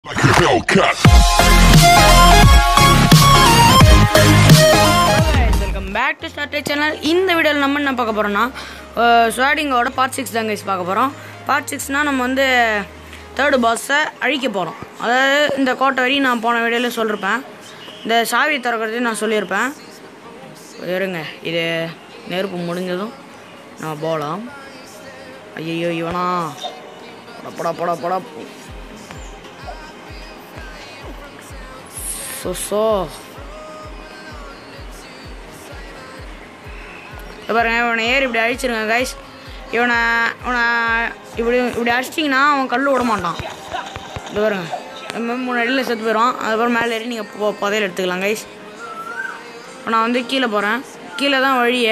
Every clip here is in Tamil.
like a Hellcat. Welcome back to start channel இந்த வீடியோவில் நம்ம என்ன பார்க்க போகிறோம்னா ஸ்வாடிங்கோட பார்ட் சிக்ஸ் தான் கைஸ் பார்க்க போகிறோம் பார்ட் சிக்ஸ்னால் நம்ம வந்து தேர்டு பாஸை அழிக்க போகிறோம் அதாவது இந்த கோட்டை வரையும் நான் போன வீடியோவில் சொல்லியிருப்பேன் இந்த சாவி திறக்கிறதையும் நான் சொல்லியிருப்பேன் இருங்க இது நெருப்பு முடிஞ்சதும் நம்ம போகலாம் ஐயோ இவனா போடா போடா போடா போடா சோ சோ இதை பாருங்க இவனை ஏறி இப்படி அழிச்சிருங்க கைஸ் இவனை இவனை இப்படி இப்படி அடிச்சிட்டிங்கன்னா அவன் கல் விட மாட்டான் இது பாருங்க நம்ம மூணு அடியில் செத்து போயிடும் அதுக்கப்புறம் மேலே ஏறி நீங்கள் பொ புதையல் எடுத்துக்கலாம் கைஸ் இப்போ நான் வந்து கீழே போகிறேன் கீழே தான் வழியே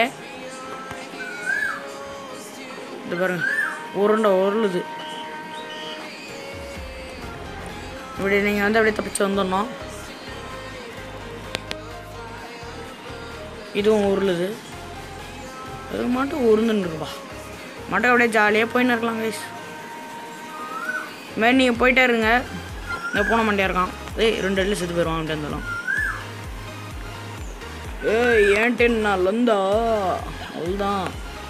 இது பாருங்க உருண்டை உருளுது இப்படி நீங்கள் வந்து அப்படியே தப்பிச்சு வந்துடணும் இதுவும் உருளுது அது மட்டும் உருந்துன்னு இருக்குப்பா மட்டும் அப்படியே ஜாலியாக போயின்னு இருக்கலாம் கைஸ் இதுமாதிரி நீங்கள் போயிட்டே இருங்க இந்த பூனை மண்டியாக இருக்கான் ஏய் ரெண்டு அடியில் செத்து போயிடுவான் அப்படியே இருந்தாலும் ஏய் ஏன்ட்டு நான் லந்தா அவ்வளோதான்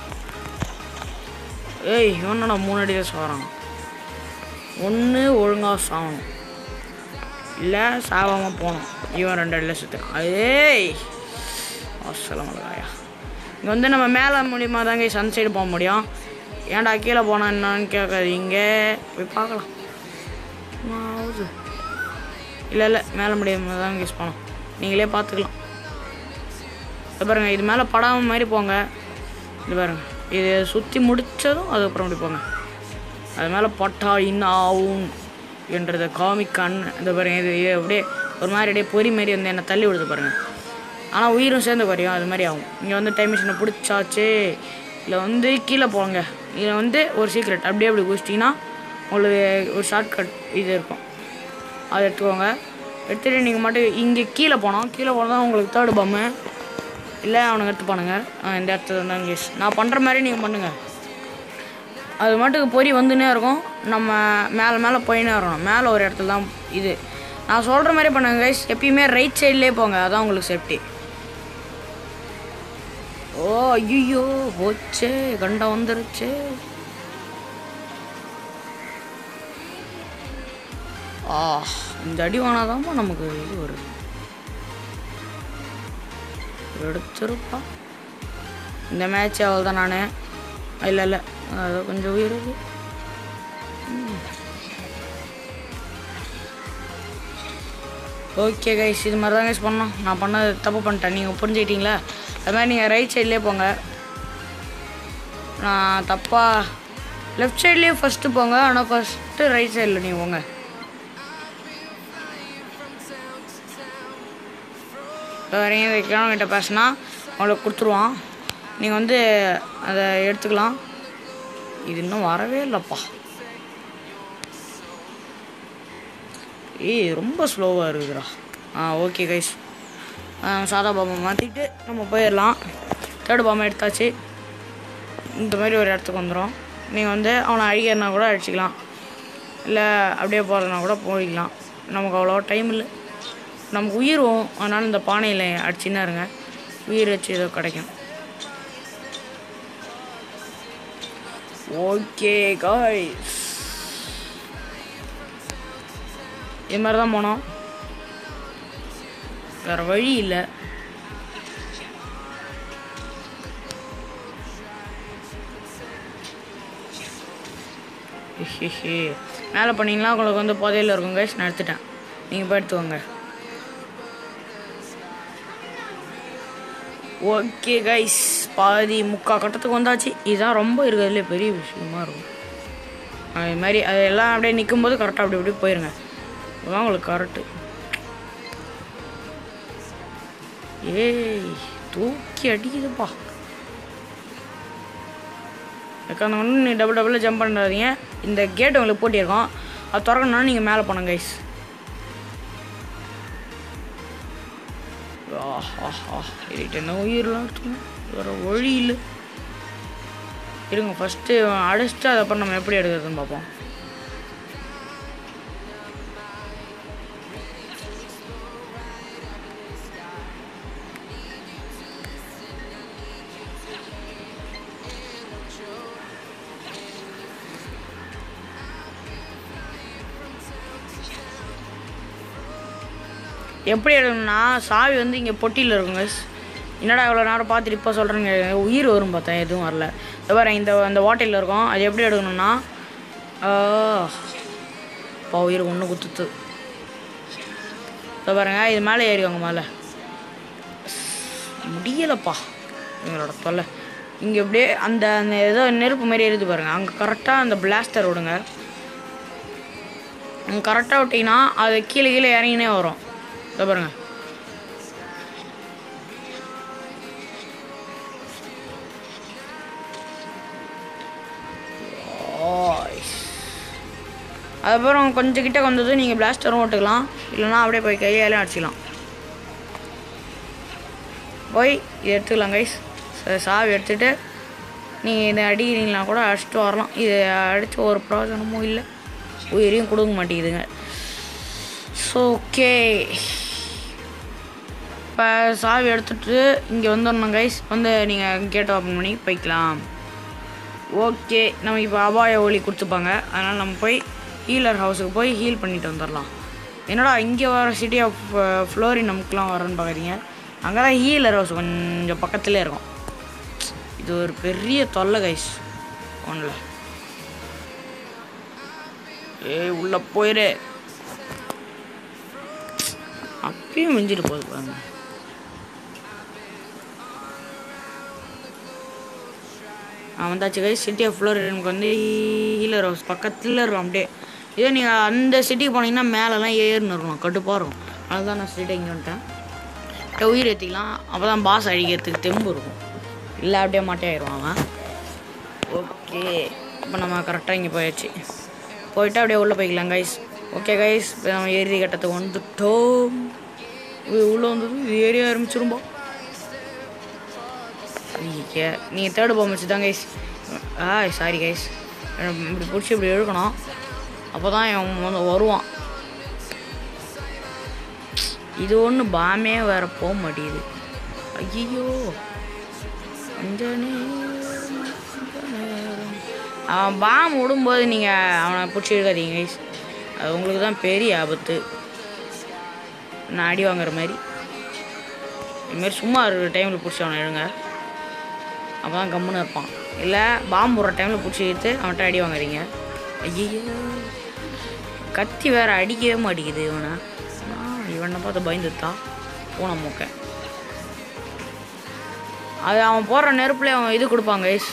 ஏய் இவன் மூணு அடியில் சாகிறான் ஒன்று ஒழுங்காக சாகணும் இல்லை சாகாமல் போகணும் இவன் ரெண்டு அடியில் சுற்றுறான் ஏய் அசலம் மிளகாயா இங்கே வந்து நம்ம மேலே மூலியமாக தாங்க சன் சைடு போக முடியும் ஏன்டா கீழே போனால் என்னன்னு கேட்காதீங்க போய் பார்க்கலாம் ஆகுது இல்லை இல்லை மேலே முடியாமல் தான் யூஸ் போனோம் நீங்களே பார்த்துக்கலாம் இது பாருங்க இது மேலே படாம மாதிரி போங்க இது பாருங்க இது சுற்றி முடித்ததும் அதுக்கப்புறம் இப்படி போங்க அது மேலே பட்டா இன்னும் ஆகும் என்றதை காமிக்கண் இந்த பாருங்க இது இது அப்படியே ஒரு மாதிரி அப்படியே பொறி மாரி வந்து என்னை தள்ளி விடுது பாருங்க ஆனால் உயிரும் சேர்ந்து குறையும் அது மாதிரி ஆகும் இங்கே வந்து டைம் மிஷினை பிடிச்சாச்சு இதில் வந்து கீழே போங்க இதில் வந்து ஒரு சீக்ரெட் அப்படியே அப்படி குடிச்சிட்டிங்கன்னா உங்களுக்கு ஒரு ஷார்ட்கட் இது இருக்கும் அதை எடுத்துக்கோங்க எடுத்துகிட்டு நீங்கள் மட்டும் இங்கே கீழே போனோம் கீழே போனால் தான் உங்களுக்கு தேர்டு பம்மு இல்லை அவனுங்க எடுத்துப்பானுங்க ஆ, இந்த இடத்துல இருந்தாங்க கேஸ் நான் பண்ணுற மாதிரி நீங்கள் பண்ணுங்கள் அது மட்டுக்கு பொறி வந்துன்னே இருக்கும் நம்ம மேலே மேலே போயினே இருக்கணும் மேலே ஒரு இடத்துல தான் இது நான் சொல்கிற மாதிரி பண்ணுங்க கைஸ் எப்பயுமே ரைட் சைட்லேயே போங்க அதான் உங்களுக்கு சேஃப்டி ஓ ஐயோ போச்சே கண்டம் வந்துருச்சு ஆ இந்த அடி வாங்கினாதாம்மா நமக்கு இது வருது எடுத்துருப்பா இந்த மேட்ச் அவள் தான் நான் இல்லை இல்லை அது கொஞ்சம் உயிர் இருக்கு ஓகே கைஸ் இது மாதிரி தான் கைஸ் பண்ணோம் நான் பண்ணது தப்பு பண்ணிட்டேன் நீங்கள் புரிஞ்சுக்கிட்டீங்களா அது மாதிரி நீங்கள் ரைட் சைட்லேயே போங்க நான் தப்பாக லெஃப்ட் சைட்லேயே ஃபஸ்ட்டு போங்க ஆனால் ஃபஸ்ட்டு ரைட் சைடில் நீங்கள் போங்க இப்போ வரையும் இந்த கிழவங்கிட்ட பேசினா உங்களுக்கு கொடுத்துருவான் நீங்கள் வந்து அதை எடுத்துக்கலாம் இது இன்னும் வரவே இல்லைப்பா ஏய் ரொம்ப ஸ்லோவாக இருக்குதுடா ஆ ஓகே கைஸ் சாதா பாம்பை மாற்றிட்டு நம்ம போயிடலாம் தேர்டு பாம்பை எடுத்தாச்சு இந்த மாதிரி ஒரு இடத்துக்கு வந்துடும் நீங்கள் வந்து அவனை அழிக்கிறனா கூட அடிச்சிக்கலாம் இல்லை அப்படியே போகிறதுனா கூட போய்க்கலாம் நமக்கு அவ்வளோ டைம் இல்லை நமக்கு உயிரும் அதனால் இந்த பானையில் அடிச்சுன்னா இருங்க உயிர் வச்சு ஏதோ கிடைக்கும் ஓகே காய்ஸ் இது மாதிரி தான் போனோம் வேறு வழி இல்லை மேலே பண்ணீங்களா உங்களுக்கு வந்து புதையில இருக்கும் கைஸ் நான் எடுத்துட்டேன் நீங்கள் போய் எடுத்துக்கோங்க ஓகே கைஸ் பாதி முக்கால் கட்டத்துக்கு வந்தாச்சு இதுதான் ரொம்ப இருக்கிறதுலே பெரிய விஷயமா இருக்கும் அது மாதிரி அது எல்லாம் அப்படியே நிற்கும்போது கரெக்டாக அப்படி அப்படி போயிருங்க அதுதான் உங்களுக்கு கரெக்டு ஏய் தூக்கி அடிக்குதுப்பா உட்காந்து ஒன்று நீ டபுள் டபுளில் ஜம்ப் பண்ணுறாதீங்க இந்த கேட் உங்களுக்கு போட்டியிருக்கோம் அது திறக்கணும்னா நீங்கள் மேலே போனோம் கைஸ் ஆஹா இதுகிட்ட என்ன உயிரெலாம் எடுத்துக்கணும் வேறு வழி இல்லை இருங்க ஃபஸ்ட்டு அடிச்சுட்டு அதுக்கப்புறம் நம்ம எப்படி எடுக்கிறதுன்னு பார்ப்போம் எப்படி எடுக்கணும்னா சாவி வந்து இங்கே பொட்டியில் இருக்கும் guys. என்னடா இவ்வளோ நேரம் பார்த்துட்டு இப்போ சொல்கிறேங்க உயிர் வரும் பார்த்தேன் எதுவும் வரல இந்த பாரு இந்த அந்த வாட்டையில் இருக்கும் அது எப்படி எடுக்கணும்னா இப்போ உயிர் ஒன்று குத்துத்து இதை பாருங்க இது மேலே ஏறிவாங்க மேலே முடியலப்பா எங்களோட தொல்லை இங்கே அப்படியே அந்த அந்த ஏதோ நெருப்பு மாதிரி எரியுது பாருங்க அங்கே கரெக்டாக அந்த பிளாஸ்டர் விடுங்க அங்கே கரெக்டாக விட்டிங்கன்னா அது கீழே கீழே இறங்கினே வரும் இதை பாருங்க Nice. அதுக்கப்புறம் கொஞ்சம் கிட்ட வந்தது நீங்கள் பிளாஸ்டரும் ஓட்டுக்கலாம் இல்லைன்னா அப்படியே போய் கையாலே அடிச்சிக்கலாம் போய் இதை எடுத்துக்கலாம் கைஸ் சாவி எடுத்துகிட்டு நீங்கள் இதை அடிக்கிறீங்களா கூட அடிச்சுட்டு வரலாம் இது அடித்து ஒரு பிரயோஜனமும் இல்லை உயிரையும் கொடுக்க மாட்டேங்குதுங்க ஸோ ஓகே இப்போ சாவி எடுத்துட்டு இங்கே வந்துடணும் கைஸ் வந்து நீங்கள் கேட் ஓப்பன் பண்ணி போய்க்கலாம் ஓகே நமக்கு இப்போ அபாய ஒளி கொடுத்துப்பாங்க அதனால் நம்ம போய் ஹீலர் ஹவுஸுக்கு போய் ஹீல் பண்ணிட்டு வந்துடலாம் என்னடா இங்கே வர சிட்டி ஆஃப் ஃப்ளோரி நமக்குலாம் வரேன்னு பார்க்குறீங்க அங்கே தான் ஹீலர் ஹவுஸ் கொஞ்சம் பக்கத்துலேயே இருக்கும் இது ஒரு பெரிய தொல்லை கைஸ் ஒன்றில் ஏய் உள்ள போயிரு அப்பயும் மிஞ்சிட்டு போகுது பாருங்க ஆ வந்தாச்சு கைஸ் சிட்டி ஆஃப் ஃப்ளோரிடனுக்கு வந்து ஹீலர் ஹவுஸ் பக்கத்தில் இருக்கும் அப்படியே இதே நீங்கள் அந்த சிட்டிக்கு போனீங்கன்னா மேலெலாம் ஏறுன்னு இருக்கணும் கட்டுப்பாக இருக்கும் அதுதான் நான் சிட்டி இங்கே வந்துட்டேன் அப்படியே உயிர் ஏற்றிக்கலாம் அப்போ தான் பாஸ் அழிக்கிறதுக்கு தெம்பு இருக்கும் இல்லை அப்படியே மாட்டேயாயிரும் அவன் ஓகே இப்போ நம்ம கரெக்டாக இங்கே போயாச்சு போயிட்டு அப்படியே உள்ளே போய்க்கலாம் கைஸ் ஓகே கைஸ் இப்போ நம்ம ஏரி கட்டத்துக்கு வந்துட்டோம் இது உள்ளே வந்தது இது ஏரியா ஆரம்பிச்சிரும்போ ஐயா நீங்கள் தேர்டு போக வச்சு தான் கைஸ் ஆ சாரி கைஸ் இப்படி பிடிச்சி இப்படி இழுக்கணும் அப்போ தான் அவன் வந்து வருவான் இது ஒன்று பாமே வேற போக மாட்டேங்குது ஐயோ கொஞ்ச நேரம், கொஞ்ச நேரம். அவன் பாம் விடும்போது நீங்கள் அவனை பிடிச்சி இழுக்காதீங்க கைஸ் அது உங்களுக்கு தான் பெரிய ஆபத்து நான் அடி வாங்குற மாதிரி இதுமாரி சும்மா இருக்கிற டைமில் பிடிச்சி அவனை இழுங்க அப்போ தான் கம்முன்னு இருப்பான் இல்லை பாம்பு போடுற டைமில் பிடிச்சி இழுத்து அவன்கிட்ட அடி வாங்குறீங்க ஐயோ கத்தி வேற அடிக்கவே மாட்டேங்குது இவனை ஆ, இவனை பார்த்து பயந்துத்தான் பூனை மூக்க அது அவன் போடுற நெருப்புல அவன் இது கொடுப்பாங்க guys.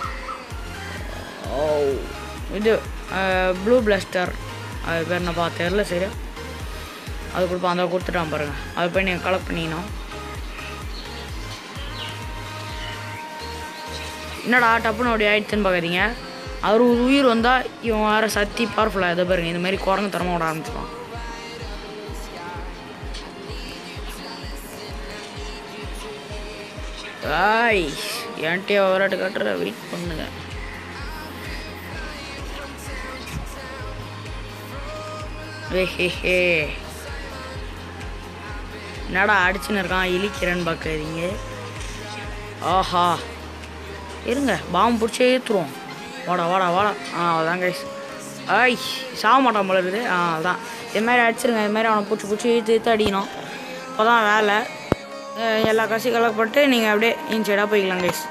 ஓ இது ப்ளூ பிளாஸ்டர் அது பேர் என்னப்பா தெரில சரியா அது கொடுப்பான் அதை கொடுத்துட்டான் பாருங்க அதை போய் நீங்கள் கலெக்ட் பண்ணிக்கணும் என்னடா டப்புன்னு அப்படி ஆயிடுச்சுன்னு பார்க்காதீங்க அறுபது உயிர் வந்தால் இவன் வேறு சத்தி பவர்ஃபுல்லாக இதை பாருங்க இந்த மாதிரி குரங்கு தரமாக விட ஆரம்பிச்சிடுவான் ஆய் என்கிட்டயே விளையாட்டு காட்டுற வெயிட் பண்ணுங்க ஏஹே என்னடா அடிச்சுன்னு இருக்கான் இழிக்கிறேன்னு பார்க்காதீங்க ஆஹா இருங்க பாம்பு பிடிச்சி ஏற்றுருவோம் வாடா வாடா வாடா ஆ அதான் கைஸ் ஐய் சாக மாட்டான் போல இருக்குது ஆ அதான் இது மாதிரி அடிச்சிருங்க இது மாதிரி அவனை பிடிச்சி பிடிச்சி இழுத்து இழுத்து அடிக்கணும் அப்போ தான் வேலை அஹ் எல்லா கசி கலக்கப்பட்டு நீங்கள் அப்படியே இன்சைடாக போய்க்கலாம் கைஸ்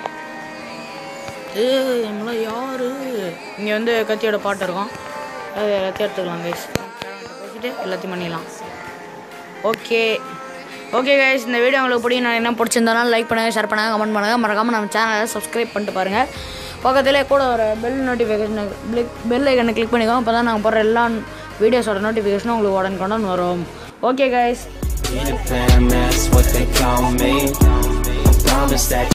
ஏ நம்மளாம் யாரு இங்கே வந்து கத்தியோட பாட்டு இருக்கும் அது எல்லாத்தையும் எடுத்துக்கலாம் கைஸ் பேசிட்டு எல்லாத்தையும் பண்ணிடலாம் ஓகே ஓகே கைஸ் இந்த வீடியோ உங்களுக்கு பிடிக்கும் நான் என்ன பிடிச்சிருந்தாலும் லைக் பண்ணுங்கள் ஷேர் பண்ணுங்கள் கமெண்ட் பண்ணுங்கள் மறக்காமல் நம்ம சேனலை சப்ஸ்கிரைப் பண்ணிட்டு பாருங்கள் பக்கத்திலே கூட ஒரு பெல் நோட்டிஃபிகேஷன் பெல் ஐக்கனை கிளிக் பண்ணிக்கோங்க அப்போ தான் நாங்கள் போடுற எல்லா வீடியோஸோட நோட்டிஃபிகேஷனும் உங்களுக்கு உடனே கொண்டு வரும் okay guys In a fam, that's what they call me. I promise that